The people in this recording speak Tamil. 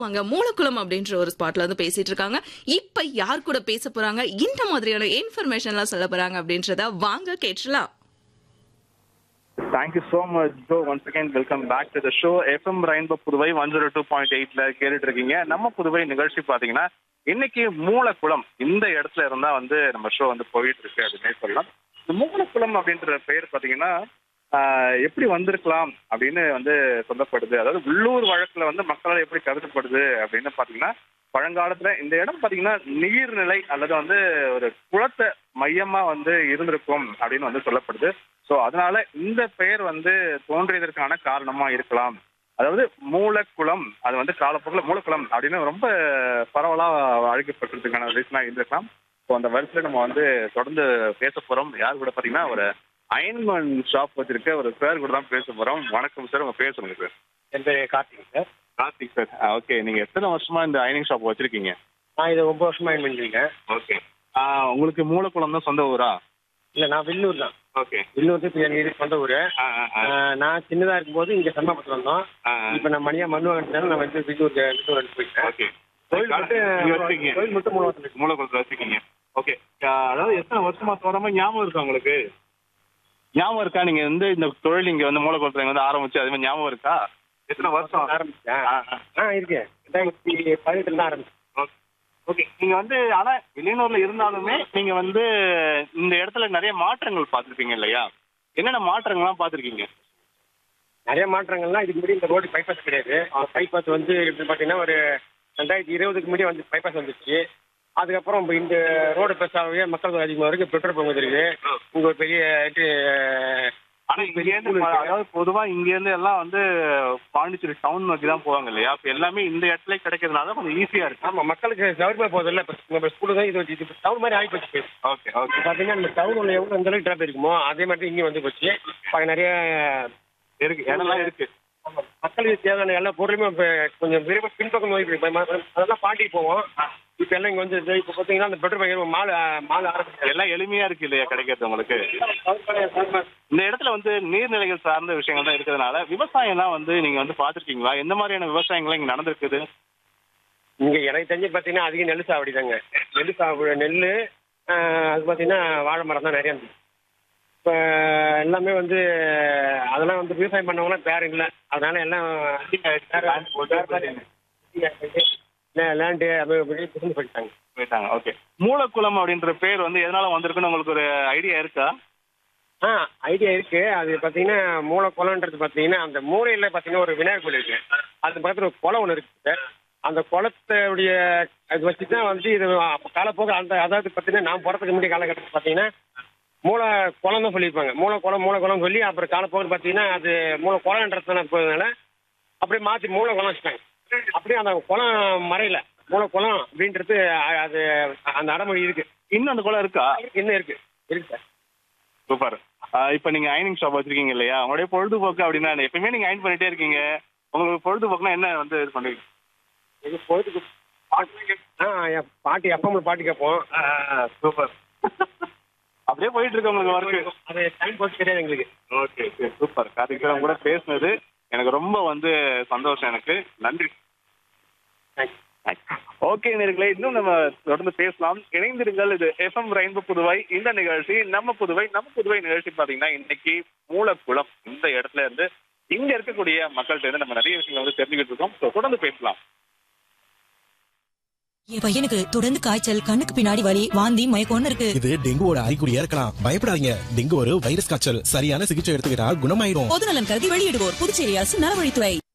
வாங்க மூலக்குளம் அப்படின்ற ஒரு ஸ்பாட்ல வந்து பேசிட்டு இருக்காங்க இப்ப யார் கூட பேச போறாங்க இந்த மாதிரியான இன்ஃபர்மேஷன்லாம் சொல்ல போறாங்க அப்படின்றத வாங்க கேட்டுலாம் thank you so much bro once again welcome back to the show FM Rainbow Puduvai one zero two point எயிட்ல கேட்டுட்டு இருக்கீங்க நம்ம புதுவை நிகழ்ச்சி பாத்தீங்கன்னா இன்னைக்கு மூலக்குளம் இந்த இடத்துல இருந்தா வந்து நம்ம ஷோ வந்து போயிட்டு இருக்கு அப்படின்னே சொல்லலாம் இந்த மூலக்குளம் அப்படின்ற பெயர் பாத்தீங்கன்னா ஆஹ், எப்படி வந்திருக்கலாம் அப்படின்னு வந்து சொல்லப்படுது அதாவது உள்ளூர் வழக்குல வந்து மக்களால் எப்படி கருதப்படுது அப்படின்னு பாத்தீங்கன்னா பழங்காலத்துல இந்த இடம் பாத்தீங்கன்னா நீர்நிலை அல்லது வந்து ஒரு குளத்தை மையமா வந்து இருந்திருக்கும் அப்படின்னு வந்து சொல்லப்படுது சோ அதனால இந்த பெயர் வந்து தோன்றியதற்கான காரணமா இருக்கலாம் அதாவது மூலக்குளம் அது வந்து காலப்போக்கில் மூலக்குளம் அப்படின்னு ரொம்ப பரவலா அழைக்கப்பட்டிருக்கிறதுக்கான ரீசனா இருந்திருக்கலாம் ஸோ அந்த வரிசையில் நம்ம வந்து தொடர்ந்து பேச போறோம் யார் கூட பாத்தீங்கன்னா ஒரு அயன்மேன் ஷாப் வச்சிருக்க ஒரு சார் கூட தான் பேச போறோம் வணக்கம் சார் உங்க பேர் சொல்லுங்க சார் என் பேர் Karthik sir Karthik sir okay நீங்க எத்தனை வருஷமா இந்த அயனிங் ஷாப் வச்சிருக்கீங்க நான் இது ஒன்பது வருஷமா அயன் பண்ணிருக்கேன் ஓகே உங்களுக்கு மூலக்குளம் தான் சொந்த ஊரா இல்ல நான் வில்லூர் தான் ஓகே வில்லூர் இப்போ எனக்கு இது சொந்த ஊரு ஆ ஆ ஆ ஆஹ் நான் சின்னதா இருக்கும்போது இங்க சம்மாபுரத்துல வந்தோம் ஆ, இப்போ நான் மணியா மண்ணு வாங்கிட்டாலும் நான் வந்து வில்லூர் வில்லூர் வந்து போயிட்டேன் ஓகே கோயில் மட்டும் இங்க வச்சிருக்கீங்க கோயில் மட்டும் மூணு வருஷம் இருக்கு மூலக்குளத்துல வச்சிருக்கீங்க ஓகே அதாவது எத்தனை வருஷமா தோறாம ஞாபகம் இருக்கா உங்களுக்கு ஞாபகம் இருக்கா நீங்க வந்து இந்த தொழில் இங்க வந்து மூலக்குளத்துல இங்க வந்து ஆரம்பிச்சு அது மாதிரி ஞாபகம் இருக்கா எத்தனை வருஷம் ஆரம்பிச்சேன் ஆ, ஆ. ஆ இருக்கு ரெண்டாயிரத்தி பதினெட்டுல தான் ஆரம்பிச்சேன் ஓகே. ஓகே நீங்க வந்து ஆனா வெளியூர்ல இருந்தாலுமே நீங்க வந்து இந்த இடத்துல நிறைய மாற்றங்கள் பார்த்திருப்பீங்க இல்லையா என்னென்ன மாற்றங்கள்லாம் பார்த்திருக்கீங்க நிறைய மாற்றங்கள்லாம் இதுக்கு முன்னாடி இந்த ரோடு பைபாஸ் கிடையாது பைபாஸ் வந்து எப்படி பார்த்தீங்கன்னா ஒரு ரெண்டாயிரத்தி இருபதுக்கு முன்னாடி வந்து பைபாஸ் வந்துச்சு அதுக்கப்புறம் இப்போ இந்த ரோடு பெருசாகவே மக்கள் தொகை அதிகமாக இருக்கு பெட்ரோல் பங்க் வந்துருக்கு இங்க ஒரு பெரிய இது ஆனா இங்க இருந்து ப- அதாவது பொதுவா இங்க இருந்து எல்லாம் வந்து பாண்டிச்சேரி டவுன் நோக்கி தான் போவாங்க இல்லையா இப்ப எல்லாமே இந்த இடத்துல கிடைக்கிறதுனால கொஞ்சம் ஈஸியா இருக்கு ஆமா மக்களுக்கு சௌகரியமா போதில்ல இப்போ நம்ம ஸ்கூலு தான் இது இது டவுன் மாதிரி ஆகி போச்சு ஓகே ஓகே பார்த்தீங்கன்னா இந்த டவுன் உள்ள எவ்வளோ எந்த அளவுக்கு டிராஃபிக் இருக்குமோ அதே மாதிரி இங்கே வந்து போச்சு இப்போ நிறைய இருக்கு இடம்லாம் இருக்கு ஆமா, மக்களுக்கு தேவையான எல்லா பொருளுமே இப்போ கொஞ்சம் விரைவாக பின்பக்கம் நோக்கி இருக்கு. இப்ப ம- அதெல்லாம் பாண்டிக்கு போவோம் இப்போ எல்லாம் இங்கே வந்து இப்போ பார்த்தீங்கன்னா அந்த பெட்ரோல் பங்க் மால் மால் ஆரம்பிச்சு எல்லாம் எளிமையா இருக்கு இல்லையா கிடைக்கிறது உங்களுக்கு இந்த இடத்துல வந்து நீர்நிலைகள் சார்ந்த விஷயங்கள் தான் இருக்கிறதுனால விவசாயம்லாம் வந்து நீங்க வந்து பாத்திருக்கீங்களா எந்த மாதிரியான விவசாயங்கள்லாம் இங்க நடந்திருக்குது இங்க எனக்கு தெரிஞ்சு பார்த்தீங்கன்னா அதிகம் நெல் சாவடி தாங்க நெல் சாகுபடி நெல் அது பார்த்தீங்கன்னா வாழை மரம் தான் நிறைய இருந்துச்சு இப்போ எல்லாமே வந்து அதெல்லாம் வந்து விவசாயம் பண்ணவங்களாம் பேர் இல்லை அதனால எல்லாம் லேண்டு அப்படி பிசினஸ் பண்ணிட்டாங்க போயிட்டாங்க ஓகே மூலக்குளம் அப்படின்ற பேர் வந்து எதனால வந்திருக்குன்னு உங்களுக்கு ஒரு ஐடியா இருக்கா ஆ ஐடியா இருக்கு அது பார்த்தீங்கன்னா மூளை குளம்ன்றது பார்த்தீங்கன்னா அந்த மூலையில் பார்த்தீங்கன்னா ஒரு விநாயகர் கோயில் இருக்கு அது பக்கத்தில் ஒரு குளம் ஒன்று இருக்கு சார் அந்த குளத்துடைய அது வச்சு தான் வந்து இது காலப்போக்கு அந்த அதாவது பார்த்தீங்கன்னா நான் பிறத்துக்கு முன்னாடி காலகட்டத்தில் பார்த்தீங்கன்னா மூளை குளம் தான் சொல்லியிருப்பாங்க மூளை குளம் மூளை குளம் சொல்லி அப்புறம் காலப்போக்கு பார்த்தீங்கன்னா அது மூளை குளம்ன்றதுனால போகிறதுனால அப்படியே மாற்றி மூளை குளம் வச்சுட்டாங்க அப்படியே அந்த குளம் மறையில மூளை குளம் அப்படின்றது அ- அது அந்த அடமொழி இருக்கு இன்னும் அந்த குளம் இருக்கா இன்னும் இருக்கு இருக்கு சார் சூப்பர் இப்போ நீங்க அயனிங் ஷாப் வச்சிருக்கீங்க இல்லையா உங்களுடைய பொழுதுபோக்கு அப்படின்னா என்ன? எப்பயுமே நீங்க அயன் பண்ணிட்டே இருக்கீங்க உங்களுக்கு பொழுதுபோக்குனா என்ன வந்து இது பண்ணுவீங்க இது பொழுதுக்கு ஆ என் பாட்டி அப்பா அம்மா பாட்டு கேட்போம் சூப்பர் அப்படியே போயிட்டு இருக்கு உங்களுக்கு ஒர்க்கு அது டைம் போச்சு கிடையாது எங்களுக்கு ஓகே சூப்பர் கார்த்திக் சார் கூட பேசுனது எனக்கு ரொம்ப வந்து சந்தோஷம் எனக்கு நன்றி ஓகே நேர்களே இன்னும் நம்ம தொடர்ந்து பேசலாம் இணைந்திருங்கள் இது எஃப்எம் ரெயின்போ புதுவை இந்த நிகழ்ச்சி நம்ம புதுவை நம்ம புதுவை நிகழ்ச்சி பாத்தீங்கன்னா இன்னைக்கு மூலக்குளம் இந்த இடத்துல இருந்து இங்க இருக்கக்கூடிய மக்கள்கிட்ட இருந்து நம்ம நிறைய விஷயங்கள் வந்து தெரிஞ்சுக்கிட்டு இருக்கோம் So, தொடர்ந்து பேசலாம் என் பையனுக்கு தொடர்ந்து காய்ச்சல் கண்ணுக்கு பின்னாடி வலி வாந்தி மயக்கம்னு இருக்கு இது டெங்குவோட அறிகுறியா இருக்கலாம் பயப்படாதீங்க டெங்கு ஒரு வைரஸ் காய்ச்சல் சரியான சிகிச்சை எடுத்துக்கிட்டா குணமாயிரும் பொதுநலன் கருதி வெளியிடுவோர் புதுச்சேரி அரசு நலவழித்துறை